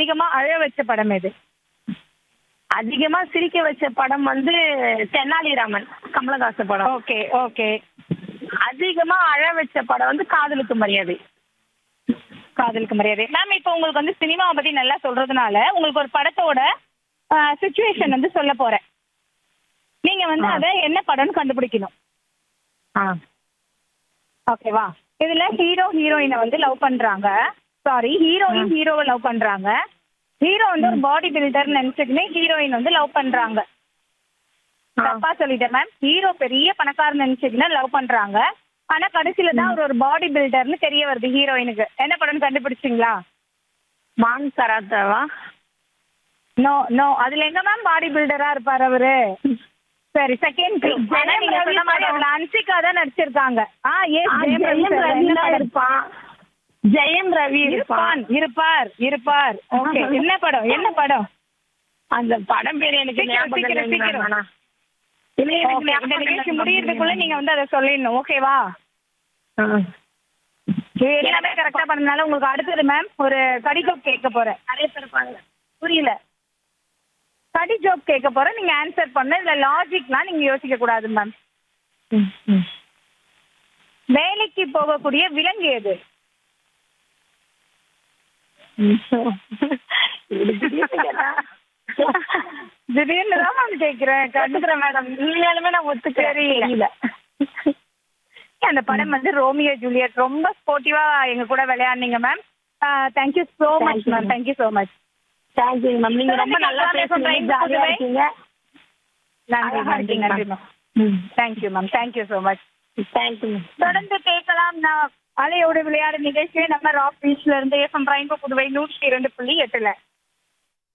அதிகமா அழ வச்ச படம் எது அதிகமா சிரிக்க வச்ச படம் வந்து தெனாலிராமன் கமலஹாசன் படம் ஓகே ஓகே அதிகமா அழ வச்ச படம் வந்து காதலுக்கு மரியாதை காதலுக்கு மரியாதை மேம் இப்போ உங்களுக்கு வந்து சினிமாவை பத்தி நல்லா சொல்றதுனால உங்களுக்கு ஒரு படத்தோட சுச்சுவேஷன் வந்து சொல்ல போறேன் நீங்க வந்து ஆ. அதை என்ன படம்னு கண்டுபிடிக்கணும் ஆ ஓகேவா இதுல ஹீரோ ஹீரோயினை வந்து லவ் பண்றாங்க சாரி ஹீரோயின் ஹீரோவை லவ் பண்றாங்க ஹீரோ வந்து ஒரு பாடி பில்டர் நினைச்சுக்கினே ஹீரோயின் வந்து லவ் பண்றாங்க ஆ. தப்பா சொல்லிட்டேன் மேம் ஹீரோ பெரிய பணக்காரன் நினைச்சுக்கினா லவ் பண்றாங்க ஆனா கடைசியில தான் அவர் ஒரு பாடி பில்டர்னு தெரிய வருது ஹீரோயினுக்கு என்ன படம்னு கண்டுபிடிச்சிங்களா மான் கராத்தாவா நோ நோ அதுல எங்க மேம் பாடி பில்டரா இருப்பாரு அவரு சரி செகண்ட் ஆனா ஜெயம் நீங்க ரவி சொன்ன மாதிரி படம். அதுல அன்சிகா தான் நடிச்சிருக்காங்க ஆ எஸ் ஆ, ஜெயம் ரவி தான் இருப்பான் ஜெயம் ரவி இருப்பான் இருப்பான் இருப்பார் இருப்பார் ஓகே என்ன படம் என்ன படம் அந்த படம் பேர் எனக்கு சீக்கிரம், ஞாபகம் சீக்கிரம், இல்லைங்க சீக்கிரம். ஆனா. இல்ல, எனக்கு Okay, இந்த ஞாபகம் நிகழ்ச்சி இல்லை. முடியறதுக்குள்ள நீங்க வந்து அதை சொல்லிடணும் ஓகேவா ஆ. இது எல்லாமே கரெக்டா பண்ணனால உங்களுக்கு அடுத்தது மேம் ஒரு கடி ஜோக் கேட்க போறேன் நிறைய பேர் இருப்பாங்க புரியல கடி ஜோக் கேட்க போறேன் நீங்க ஆன்சர் பண்ண இதுல லாஜிக்லாம் நீங்க யோசிக்க கூடாது மேம் ம், ம். வேலைக்கு போகக்கூடிய விலங்கு எது இது திடீர்னு கேட்டா. திடீர்னு தான் மேம் கேட்கிறேன் கண்டுக்கிறேன் மேடம் உண்மையாலுமே நான் ஒத்துக்கிறேன் தெரியல அந்த படம் வந்து ரோமியோ ஜூலியட் ரொம்ப ஸ்போர்ட்டிவா எங்க கூட விளையாடுனீங்க ma'am thank you so much Thank you, ma'am ma'am. Thank you so much thank you ma'am நீங்க ரொம்ப நல்லா பேசுறீங்க ஜாலியா இருக்கீங்க நன்றி அழகா நன்றி இருக்கீங்க, நன்றி ma'am. Ma'am thank you ma'am thank you so much thank you ma'am தொடர்ந்து கேட்கலாம் நான் அலையோடு விளையாடு நிகழ்ச்சியை நம்ம ராக் பீச்ல இருந்து எஃப்எம் பிரைன் புதுவை நூற்றி இரண்டு புள்ளி எட்டுல